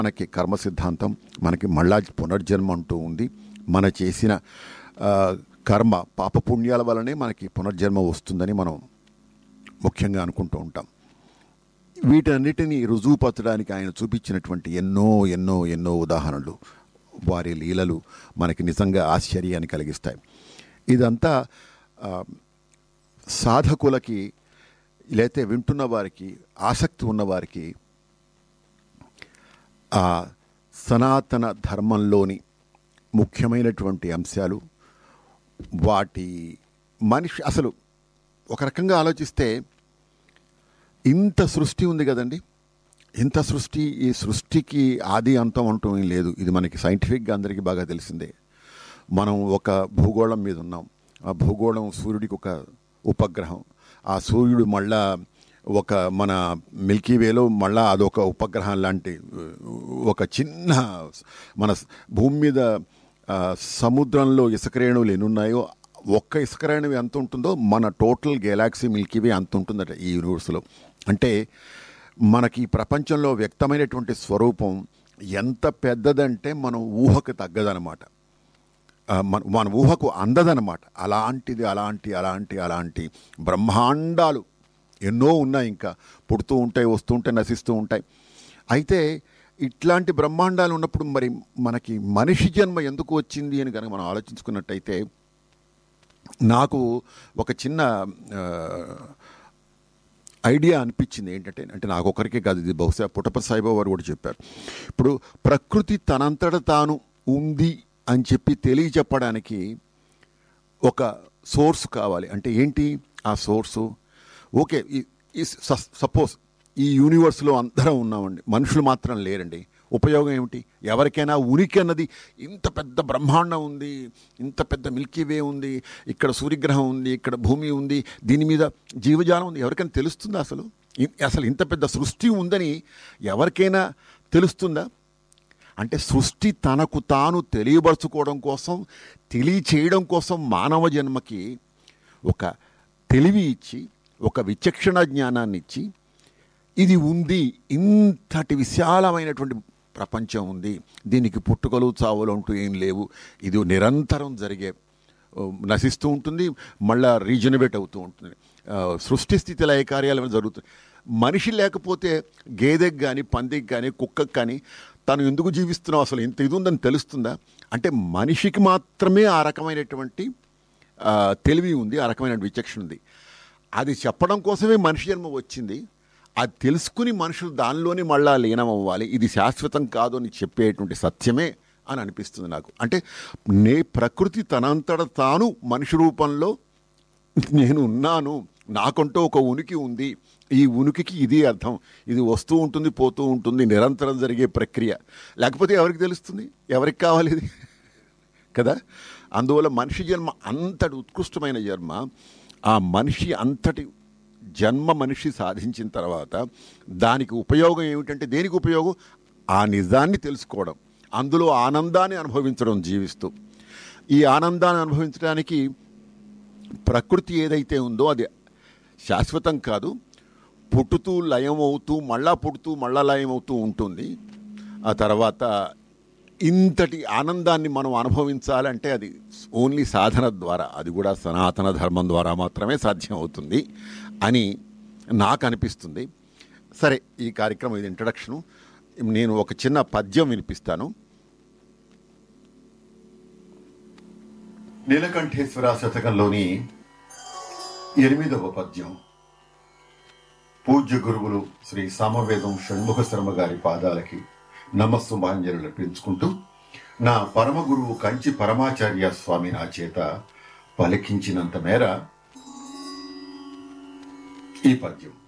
మనకి కర్మ సిద్ధాంతం మనకి మళ్ళా పునర్జన్మ అంటూ ఉంది మన చేసిన ఆ, కర్మ పాపపుణ్యాల వల్లనే మనకి పునర్జన్మ వస్తుందని మనం ముఖ్యంగా అనుకుంటూ ఉంటాం వీటన్నిటిని రుజువుపరచడానికి ఆయన చూపించినటువంటి ఎన్నో ఎన్నో ఎన్నో ఉదాహరణలు వారి లీలలు మనకి నిజంగా ఆశ్చర్యాన్ని కలిగిస్తాయి ఇదంతా ఆ, సాధకులకి లేతే వింటున్న వారికి ఆసక్తి ఉన్నవారికి ఆ సనాతన ధర్మంలోని ముఖ్యమైనటువంటి అంశాలు వాటి మనిషి అసలు ఒక రకంగా ఆలోచిస్తే ఇంత సృష్టి ఉంది కదండి ఇంత సృష్టి ఈ సృష్టికి ఆది అంతం అంటూ ఏం లేదు ఇది మనకి సైంటిఫిక్గా అందరికీ బాగా తెలిసిందే మనం ఒక భూగోళం మీద ఉన్నాం ఆ భూగోళం సూర్యుడికి ఒక ఉపగ్రహం ఆ సూర్యుడు మళ్ళా ఒక మన మిల్కీ వేలో మళ్ళా అదొక ఉపగ్రహం లాంటి ఒక చిన్న మన భూమి మీద ఆ, సముద్రంలో ఇసుక రేణువులు ఎన్ని ఉన్నాయో ఒక్క ఇసుక రేణువు ఎంత ఉంటుందో మన టోటల్ గెలాక్సీ మిల్కీవే అంత ఉంటుందట ఈ యూనివర్స్లో అంటే మనకి ఈ ప్రపంచంలో వ్యక్తమైనటువంటి స్వరూపం ఎంత పెద్దదంటే మనం ఊహకు తగ్గదనమాట ఆ, మన మన ఊహకు అందదనమాట అలాంటిది అలాంటి అలాంటి అలాంటి బ్రహ్మాండాలు ఎన్నో ఉన్నాయి ఇంకా పుడుతూ ఉంటాయి వస్తూ ఉంటాయి నశిస్తూ ఉంటాయి అయితే ఇట్లాంటి బ్రహ్మాండాలు ఉన్నప్పుడు మరి మనకి మనిషి జన్మ ఎందుకు వచ్చింది అని కనుక మనం ఆలోచించుకున్నట్టయితే నాకు ఒక చిన్న ఆ, ఐడియా అనిపించింది ఏంటంటే అంటే నాకు ఒకరికే కాదు ఇది బహుశా పుటప సాయిబాబా వారు కూడా చెప్పారు ఇప్పుడు ప్రకృతి తనంతట తాను ఉంది అని చెప్పి తెలియచెప్పడానికి ఒక సోర్స్ కావాలి అంటే ఏంటి ఆ సోర్సు ఓకే ఈ- ఈ స- సపోజ్ ఈ యూనివర్స్లో అందరం ఉన్నామండి మనుషులు మాత్రం లేరండి ఉపయోగం ఏమిటి ఎవరికైనా ఉనికి అన్నది ఇంత పెద్ద బ్రహ్మాండం ఉంది ఇంత పెద్ద మిల్కీ వే ఉంది ఇక్కడ సూర్యగ్రహం ఉంది ఇక్కడ భూమి ఉంది దీని మీద జీవజాలం ఉంది ఎవరికైనా తెలుస్తుందా అసలు ఇ- అసలు ఇంత పెద్ద సృష్టి ఉందని ఎవరికైనా తెలుస్తుందా అంటే సృష్టి తనకు తాను తెలియపరచుకోవడం కోసం తెలియచేయడం కోసం మానవ జన్మకి ఒక తెలివి ఇచ్చి ఒక విచక్షణ జ్ఞానాన్ని ఇచ్చి ఇది ఉంది ఇంతటి విశాలమైనటువంటి ప్రపంచం ఉంది దీనికి పుట్టుకలు చావులు అంటూ ఏం లేవు ఇది నిరంతరం జరిగే ఓ, నశిస్తూ ఉంటుంది మళ్ళా రీజనరేట్ అవుతూ ఉంటుంది ఆ, సృష్టి స్థితి లయ కార్యాలు జరుగుతుంది మనిషి లేకపోతే గేదెకి కానీ పందికి కానీ కుక్కకి కానీ తను ఎందుకు జీవిస్తున్నావు అసలు ఇంత ఇది ఉందని తెలుస్తుందా అంటే మనిషికి మాత్రమే ఆ రకమైనటువంటి ఆ, తెలివి ఉంది ఆ రకమైన విచక్షణ ఉంది అది చెప్పడం కోసమే మనిషి జన్మ వచ్చింది అది తెలుసుకుని మనుషులు దానిలోనే మళ్ళా లీనం అవ్వాలి ఇది శాశ్వతం కాదు అని చెప్పేటువంటి సత్యమే అని అనిపిస్తుంది నాకు అంటే నే ప్రకృతి తనంతట తాను మనిషి రూపంలో నేను ఉన్నాను నాకంటూ ఒక ఉనికి ఉంది ఈ ఉనికికి ఇది అర్థం ఇది వస్తూ ఉంటుంది పోతూ ఉంటుంది నిరంతరం జరిగే ప్రక్రియ లేకపోతే ఎవరికి తెలుస్తుంది ఎవరికి కావాలి ఇది కదా అందువల్ల మనిషి జన్మ అంతటి ఉత్కృష్టమైన జన్మ ఆ మనిషి అంతటి జన్మ మనిషి సాధించిన తర్వాత దానికి ఉపయోగం ఏమిటంటే దేనికి ఉపయోగం ఆ నిజాన్ని తెలుసుకోవడం అందులో ఆనందాన్ని అనుభవించడం జీవిస్తూ ఈ ఆనందాన్ని అనుభవించడానికి ప్రకృతి ఏదైతే ఉందో అది శాశ్వతం కాదు పుట్టుతూ లయం అవుతూ మళ్ళా పుడుతూ మళ్ళా లయం అవుతూ ఉంటుంది ఆ తర్వాత ఇంతటి ఆనందాన్ని మనం అనుభవించాలంటే అది ఓన్లీ సాధన ద్వారా అది కూడా సనాతన ధర్మం ద్వారా మాత్రమే సాధ్యం అవుతుంది అని నాకు అనిపిస్తుంది సరే ఈ కార్యక్రమం ఇది ఇంట్రడక్షను నేను ఒక చిన్న పద్యం వినిపిస్తాను నీలకంఠేశ్వర శతకంలోని ఎనిమిదవ పద్యం పూజ్య గురువులు శ్రీ సామవేదం షణ్ముఖ శర్మ గారి పాదాలకి నమస్సు మాంజలు అర్పించుకుంటూ నా పరమ గురువు కంచి పరమాచార్య స్వామి నా చేత పలికించినంత మేర ఈ పద్యం